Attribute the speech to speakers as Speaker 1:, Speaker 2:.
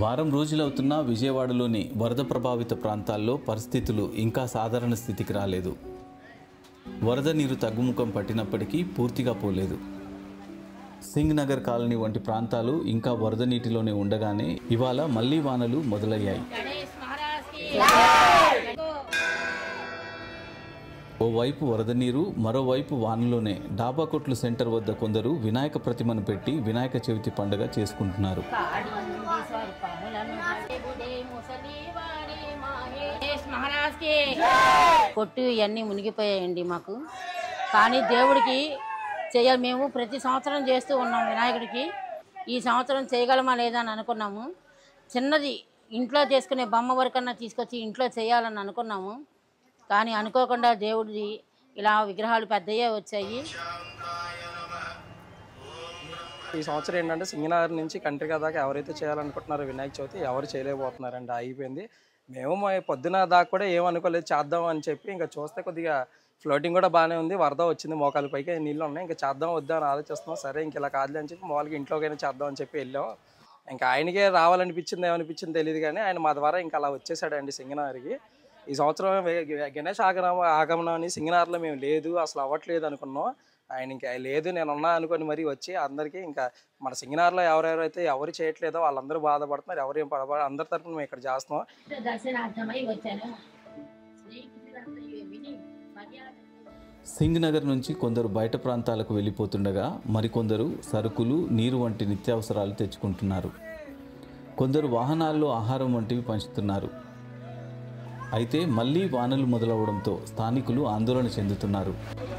Speaker 1: వారం రోజులవుతున్నా విజయవాడలోని వరద ప్రభావిత ప్రాంతాల్లో పరిస్థితులు ఇంకా సాధారణ స్థితికి రాలేదు వరద నీరు తగ్గుముఖం పట్టినప్పటికీ పూర్తిగా పోలేదు సింగ్ నగర్ కాలనీ వంటి ప్రాంతాలు ఇంకా వరద నీటిలోనే ఉండగానే ఇవాళ మళ్లీ వానలు మొదలయ్యాయి
Speaker 2: गणेश महाराज की
Speaker 1: ఓవైపు వరద నీరు మరోవైపు వానలోనే డాబా కొట్లు సెంటర్ వద్ద కొందరు వినాయక ప్రతిమను పెట్టి వినాయక చవితి పండుగ చేసుకుంటున్నారు
Speaker 2: గణేష్ మహారాజ్ కి కొట్టు ఇవన్నీ మునిగిపోయాయండి మాకు కానీ దేవుడికి చేయాలి మేము ప్రతి సంవత్సరం చేస్తూ ఉన్నాం వినాయకుడికి ఈ సంవత్సరం చేయగలమా లేదా అని అనుకున్నాము చిన్నది ఇంట్లో చేసుకునే బొమ్మ వరకన్నా తీసుకొచ్చి ఇంట్లో చేయాలని అనుకున్నాము కానీ అనుకోకుండా దేవుడిది ఇలా విగ్రహాలు పెద్దయ్యే వచ్చాయి
Speaker 3: ఈ సంవత్సరం ఏంటంటే సింగనగర్ నుంచి కంట్రికా దాకా ఎవరైతే చేయాలనుకుంటున్నారో వినాయక చవితి ఎవరు చేయలేకపోతున్నారండి అయిపోయింది మేము మా పొద్దున దాకా కూడా ఏమనుకోలేదు చేద్దాం అని చెప్పి ఇంకా చూస్తే కొద్దిగా ఫ్లోటింగ్ కూడా బాగానే ఉంది వరద వచ్చింది మోకాల పైకి నీళ్ళు ఉన్నాయి ఇంకా చేద్దాం వద్దా అని ఆలోచిస్తున్నాం సరే ఇంక ఇలా కాదులే అని చెప్పి మామూలుగా ఇంట్లోకైనా చేద్దాం అని చెప్పి వెళ్ళాం ఇంకా ఆయనకే రావాలనిపించింది ఏమనిపించింది తెలియదు కానీ ఆయన మా ద్వారా ఇంకా అలా వచ్చేసాడండి సింగనగర్కి ఈ సంవత్సరం వే- గణేష్ ఆగమనం ఆగమనం అని సింగనార్లో మేము లేదు అసలు అవ్వట్లేదు అనుకున్నాం ఆయన ఇంకా లేదు నేను ఉన్నా అనుకొని మరీ వచ్చి అందరికీ ఇంకా మన సింగనార్లో ఎవరెవరైతే ఎవరు చేయట్లేదో వాళ్ళందరూ బాధపడుతున్నారు ఎవరు ఏం పడబడ అందరి తరపున మేము ఇక్కడ చేస్తున్నాం
Speaker 2: దర్శనార్థమై వచ్చాను
Speaker 1: సింగ్ నగర్ నుంచి కొందరు బయట ప్రాంతాలకు వెళ్ళిపోతుండగా మరికొందరు సరుకులు నీరు వంటి నిత్యావసరాలు తెచ్చుకుంటున్నారు కొందరు వాహనాల్లో ఆహారం వంటివి పంచుతున్నారు అయితే మళ్లీ వానలు మొదలవడంతో స్థానికులు ఆందోళన చెందుతున్నారు